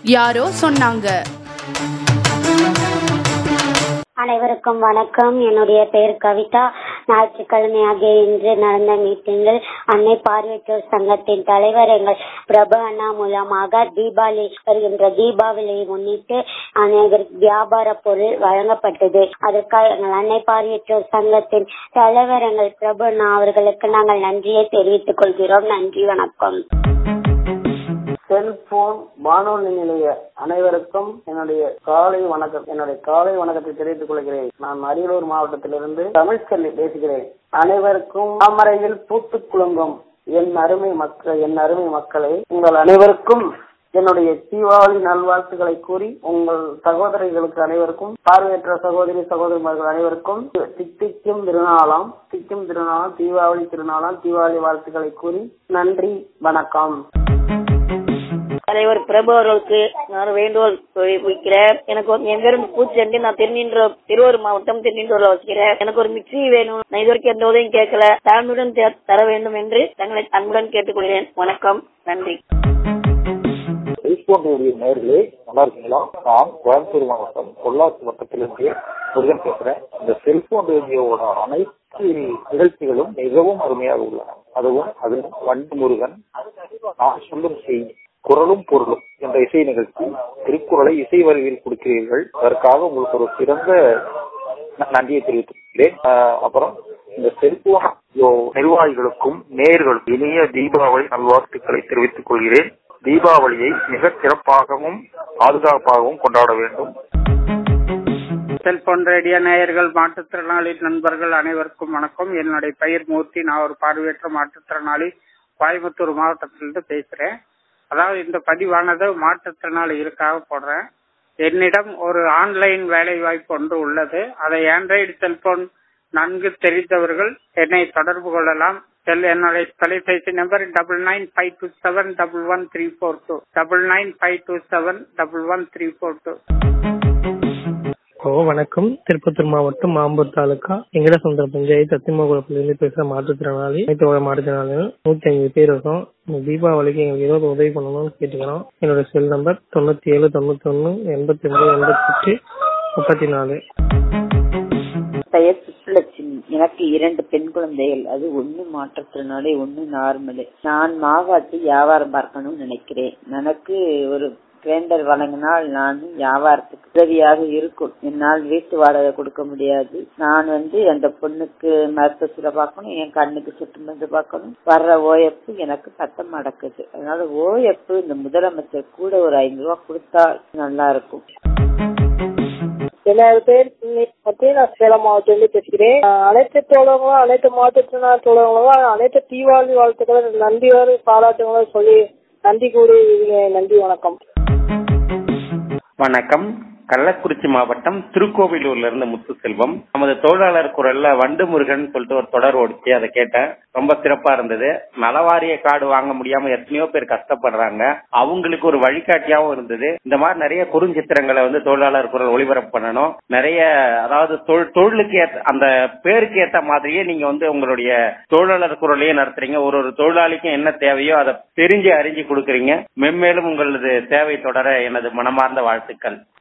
யாரோ சொன்னாங்க அனைவருக்கும் வணக்கம் என்னுடைய பெயர் கவிதா ஞாயிற்றுக்கிழமை ஆகிய இன்று நடந்த மீட்டிங்கில் அன்னை பார்வையற்றோர் சங்கத்தின் தலைவர் எங்கள் பிரபு அண்ணா மூலமாக தீபாவளி வருகின்ற தீபாவளியை முன்னிட்டு அனைவருக்கு வியாபார பொருள் வழங்கப்பட்டது அதற்காக எங்கள் அன்னை பார்வையற்றோர் சங்கத்தின் தலைவர் எங்கள் பிரபு அண்ணா அவர்களுக்கு நாங்கள் நன்றியை தெரிவித்துக் கொள்கிறோம் நன்றி வணக்கம் செல்போன் வானொலி நிலைய அனைவருக்கும் என்னுடைய காலை வணக்கம் என்னுடைய காலை வணக்கத்தை தெரிவித்துக் கொள்கிறேன் நான் அரியலூர் மாவட்டத்திலிருந்து தமிழ்ச்செல்வி பேசுகிறேன் அனைவருக்கும் தாமரையில் பூத்து குலுங்கும் என் அருமை மக்கள் என் அருமை மக்களே உங்கள் அனைவருக்கும் என்னுடைய தீபாவளி நல்வாழ்த்துக்களை கூறி உங்கள் சகோதரிகளுக்கு அனைவருக்கும் பார்வையற்ற சகோதரி சகோதரிமார்கள் அனைவருக்கும் தித்திக்கும் திருநாளாம் திக்கும் திருநாளாம் தீபாவளி திருநாளாம் தீபாவளி வாழ்த்துக்களை கூறி நன்றி வணக்கம் தலைவர் பிரபு அவர்களுக்கு நான் வேண்டுகோள் வைக்கிறேன் எனக்கு ஒரு என் பேரும் பூச்செண்டி நான் திருநின்ற திருவாரூர் மாவட்டம் திருநின்றூர்ல வசிக்கிறேன் எனக்கு ஒரு மிக்சி வேணும் நான் இது வரைக்கும் எந்த உதவியும் கேட்கல தாழ்மையுடன் தே- தர வேண்டும் என்று தங்களை அன்புடன் கேட்டுக்கொள்கிறேன் வணக்கம் நன்றி செல்போனுடைய நேர்களே நல்லா இருக்கீங்களா நான் கோயம்புத்தூர் மாவட்டம் பொள்ளாச்சி வட்டத்திலிருந்து முருகன் பேசுறேன் இந்த செல்போன் ரேடியோவோட அனைத்து நிகழ்ச்சிகளும் மிகவும் அருமையாக உள்ளன அதுவும் அதில் வண்டு முருகன் நான் சொல்லும் செய்தி குரலும் பொருளும் என்ற இசை நிகழ்ச்சி திருக்குறளை இசை வரிவில் கொடுக்கிறீர்கள் அதற்காக உங்களுக்கு ஒரு சிறந்த ந- நன்றியை தெரிவித்துக்கிறேன் ஆஹ் அப்புறம் இந்த செல்போன் நிர்வாகிகளுக்கும் நேர்களுக்கும் இனிய தீபாவளி நல்வாழ்த்துக்களை தெரிவித்துக் கொள்கிறேன் தீபாவளியை மிக சிறப்பாகவும் பாதுகாப்பாகவும் கொண்டாட வேண்டும் செல்போன் ரேடியோ நேயர்கள் மாற்றுத்திறனாளி நண்பர்கள் அனைவருக்கும் வணக்கம் என்னுடைய பெயர் மூர்த்தி நான் ஒரு பார்வையற்ற மாற்றுத்திறனாளி கோயம்புத்தூர் மாவட்டத்திலிருந்து பேசுறேன் அதாவது இந்த பதிவானது மாற்றுத்திறனாளிகளுக்காக போடுறேன் என்னிடம் ஒரு ஆன்லைன் வேலை வாய்ப்பு ஒன்று உள்ளது அதை ஆண்ட்ராய்டு செல்போன் நன்கு தெரிந்தவர்கள் என்னை தொடர்பு கொள்ளலாம் செல் என்னுடைய தொலைபேசி number double nine five two seven double one three four two double nine five two seven double one three four two ஓ வணக்கம் திருப்பத்தூர் மாவட்டம் மாம்பூர் தாலுகா எங்கட சொந்த பஞ்சாயத்து அத்திமகுளத்திலிருந்து பேசுற மாற்றுத்திறனாளி அனைத்து மாற்றுத்திறனாளிகள் நூத்தி ஐம்பது பேர் இருக்கோம் இந்த தீபாவளிக்கு எங்களுக்கு ஏதாவது உதவி பண்ணணும்னு கேட்டுக்கிறோம் என்னோட செல் நம்பர் தொண்ணூத்தி ஏழு தொண்ணூத்தி ஒன்னு எண்பத்தி ரெண்டு எண்பத்தி எட்டு முப்பத்தி நாலு பெயர் சுற்றுலட்சுமி எனக்கு இரண்டு பெண் குழந்தைகள் அது ஒண்ணு மாற்றத்தினாலே ஒண்ணு நார்மலு நான் மாவாட்டி வியாபாரம் பார்க்கணும்னு நினைக்கிறேன் எனக்கு ஒரு கிரைண்டர் வழங்கினால் நான் வியாபாரத்துக்கு உதவியாக இருக்கும் என்னால் வீட்டு வாடகை கொடுக்க முடியாது நான் வந்து அந்த பொண்ணுக்கு மருத்துவத்துல பார்க்கணும் என் கண்ணுக்கு சுட்டு மருந்து பார்க்கணும் வர்ற ஓஎப்பு எனக்கு பத்தம் அடக்குது அதனால ஓஎப்பு இந்த முதலமைச்சர் கூட ஒரு ஐநூறு ரூபாய் கொடுத்தா நல்லா இருக்கும் என்னோட பேர் பத்தி நான் சேலம் மாவட்டத்திலிருந்து பேசுகிறேன் அஹ் அனைத்து தோழர்களும் அனைத்து மாவட்டத்தினர் தோழர்களும் அனைத்து தீபாவளி வாழ்த்துக்களை நன்றியோடு பாராட்டுகளும் சொல்லி நன்றி கூறி நன்றி வணக்கம் வணக்கம் கள்ளக்குறிச்சி மாவட்டம் திருக்கோவிலூர்ல இருந்து முத்துசெல்வம் நமது தொழிலாளர் குரல்ல வண்டு முருகன் சொல்லிட்டு ஒரு தொடர் ஓடிச்சு அதை கேட்டேன் ரொம்ப சிறப்பா இருந்தது நலவாரிய கார்டு வாங்க முடியாம எத்தனையோ பேர் கஷ்டப்படுறாங்க அவங்களுக்கு ஒரு வழிகாட்டியாவும் இருந்தது இந்த மாதிரி நிறைய குறுஞ்சித்திரங்களை வந்து தொழிலாளர் குரல் ஒளிபரப்பு பண்ணணும் நிறைய அதாவது தொழில் தொழிலுக்கு ஏத்த அந்த பேருக்கு ஏத்த மாதிரியே நீங்க வந்து உங்களுடைய தொழிலாளர் குரலையே நடத்துறீங்க ஒரு ஒரு தொழிலாளிக்கும் என்ன தேவையோ அதை தெரிஞ்சு அறிஞ்சு கொடுக்குறீங்க மென்மேலும் உங்களது சேவை தொடர எனது மனமார்ந்த வாழ்த்துக்கள்